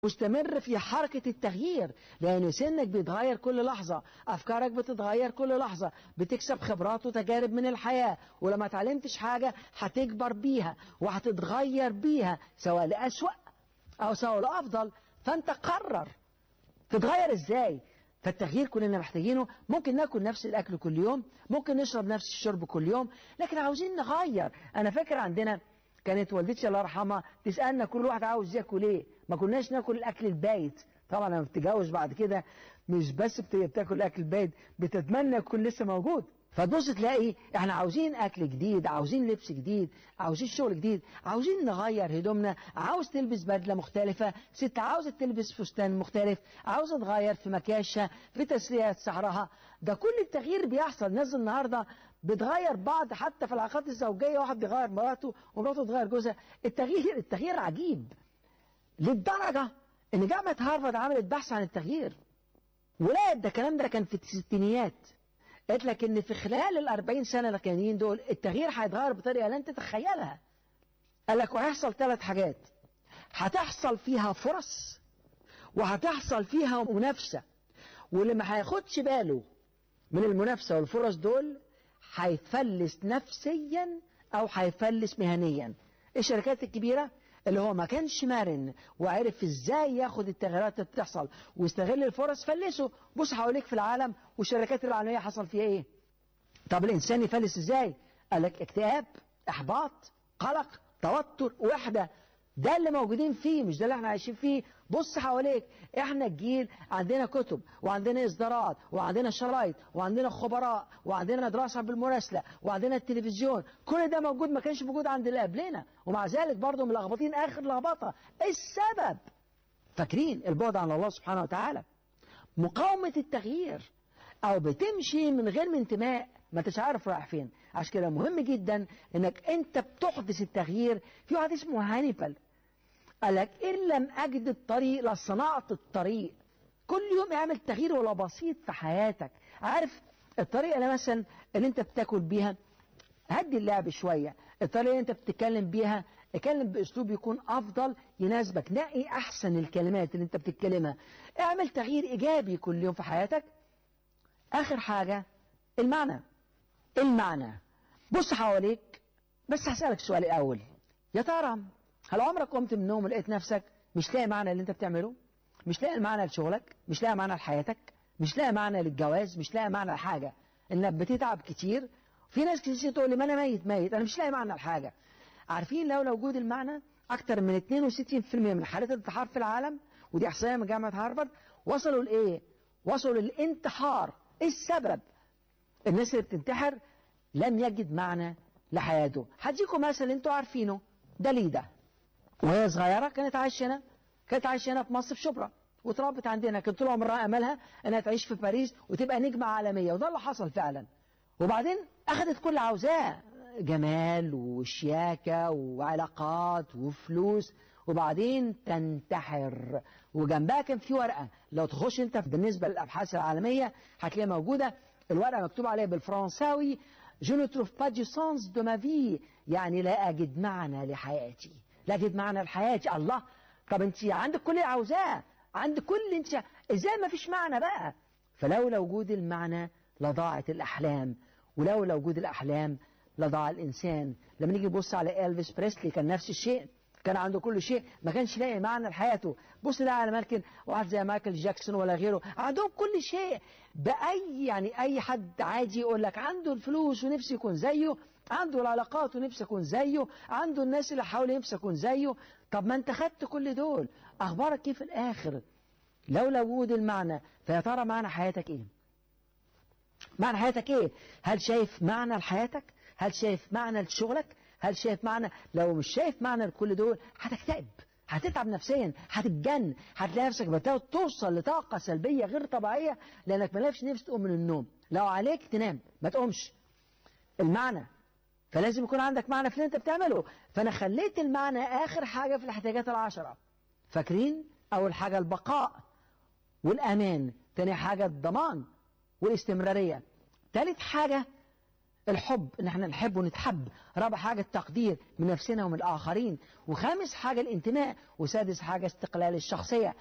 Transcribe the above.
مستمر في حركة التغيير لأن سنك بيتغير كل لحظة أفكارك بتتغير كل لحظة بتكسب خبرات وتجارب من الحياة ولما اتعلمتش حاجة هتكبر بيها وهتتغير بيها سواء لأسوأ أو سواء لأفضل فأنت قرر تتغير إزاي فالتغيير كلنا محتاجينه ممكن ناكل نفس الأكل كل يوم ممكن نشرب نفس الشرب كل يوم لكن عاوزين نغير أنا فاكر عندنا كانت والدتي الله يرحمها تسالنا كل واحد عاوز ياكل ايه ما كناش ناكل الاكل البايت طبعا لما بتتجوز بعد كده مش بس بتاكل الاكل البايت بتتمنى يكون لسه موجود فتبص تلاقي احنا عاوزين اكل جديد عاوزين لبس جديد عاوزين شغل جديد عاوزين نغير هدومنا عاوز تلبس بدله مختلفه ست عاوزه تلبس فستان مختلف عاوزه تغير في مكياشها في تسريحه شعرها ده كل التغيير بيحصل الناس النهارده بتغير بعض حتى في العلاقات الزوجيه واحد بيغير مراته ومراته تغير جوزها التغيير التغيير عجيب للدرجه ان جامعه هارفارد عملت بحث عن التغيير ولقت ده الكلام ده كان في الستينيات قالت لك ان في خلال ال 40 سنه الاخرانيين دول التغيير هيتغير بطريقه لن تتخيلها قال لك وهيحصل ثلاث حاجات هتحصل فيها فرص وهتحصل فيها منافسه واللي ما هياخدش باله من المنافسه والفرص دول هيفلس نفسيا او هيفلس مهنيا الشركات الكبيره اللي هو ما كانش مرن وعرف ازاي ياخد التغييرات اللي بتحصل ويستغل الفرص فلسه بص حواليك في العالم والشركات العالميه حصل فيها ايه طب الانسان يفلس ازاي قال لك اكتئاب احباط قلق توتر وحده ده اللي موجودين فيه مش ده اللي احنا عايشين فيه بص حواليك احنا الجيل عندنا كتب وعندنا اصدارات وعندنا شرايط وعندنا خبراء وعندنا دراسه بالمراسله وعندنا التلفزيون كل ده موجود ما كانش موجود عند اللي قبلنا ومع ذلك برضه ملخبطين اخر لخبطه ايه السبب فاكرين البعد عن الله سبحانه وتعالى مقاومه التغيير او بتمشي من غير من انتماء ما انتش عارف رايح فين عشان كده مهم جدا انك انت بتحدث التغيير في واحد اسمه هانيبال قال لك ان لم اجد الطريق لصنعت الطريق كل يوم اعمل تغيير ولا بسيط في حياتك عارف الطريقه اللي مثلا اللي انت بتاكل بيها هدي اللعب شويه الطريقه اللي انت بتتكلم بيها اتكلم باسلوب يكون افضل يناسبك نقي احسن الكلمات اللي انت بتتكلمها اعمل تغيير ايجابي كل يوم في حياتك اخر حاجه المعنى المعنى بص حواليك بس هسألك سؤال الأول يا ترى هل عمرك قمت من النوم ولقيت نفسك مش لاقي معنى اللي انت بتعمله مش لاقي معنى لشغلك مش لاقي معنى لحياتك مش لاقي معنى للجواز مش لاقي معنى لحاجة انك بتتعب كتير في ناس كتير تقول لي ما انا ميت ميت انا مش لاقي معنى لحاجة عارفين لو وجود المعنى اكتر من 62% من حالات الانتحار في العالم ودي احصائيه من جامعه هارفارد وصلوا لايه وصلوا للانتحار ايه السبب الناس اللي بتنتحر لم يجد معنى لحياته هديكم مثل انتوا عارفينه داليدا وهي صغيره كانت عايشه هنا كانت عايشه هنا في مصر في شبرا واتربت عندنا كان طول عمرها املها انها تعيش في باريس وتبقى نجمه عالميه وده اللي حصل فعلا وبعدين اخذت كل عاوزاه جمال وشياكه وعلاقات وفلوس وبعدين تنتحر وجنبها كان في ورقه لو تخش انت بالنسبه للابحاث العالميه هتلاقيها موجوده الورقه مكتوب عليها بالفرنساوي Je ne trouve pas du sens de ma vie يعني لا أجد معنى لحياتي لا أجد معنى لحياتي الله طب أنت عندك كل اللي عاوزاه عندك كل اللي أنت إزاي ما فيش معنى بقى فلولا وجود المعنى لضاعت الأحلام ولولا وجود الأحلام لضاع الإنسان لما نيجي نبص على إلفيس بريسلي كان نفس الشيء كان عنده كل شيء ما كانش لاقي معنى لحياته بص ده على ممكن واحد زي مايكل جاكسون ولا غيره عندهم كل شيء باي يعني اي حد عادي يقول لك عنده الفلوس ونفسه يكون زيه عنده العلاقات ونفسه يكون زيه عنده الناس اللي حواليه نفسه يكون زيه طب ما انت خدت كل دول اخبارك ايه في الاخر لولا وجود المعنى فيا ترى معنى حياتك ايه معنى حياتك ايه هل شايف معنى لحياتك هل شايف معنى لشغلك هل شايف معنى لو مش شايف معنى لكل دول هتكتئب هتتعب نفسيا هتتجن هتلاقي نفسك بتوصل لطاقه سلبيه غير طبيعيه لانك مالكش نفس تقوم من النوم لو عليك تنام ما تقومش المعنى فلازم يكون عندك معنى في اللي انت بتعمله فانا خليت المعنى اخر حاجه في الاحتياجات العشره فاكرين اول حاجه البقاء والامان تاني حاجه الضمان والاستمراريه تالت حاجه الحب ان احنا نحب ونتحب رابع حاجة التقدير من نفسنا ومن الآخرين وخامس حاجة الانتماء وسادس حاجة استقلال الشخصية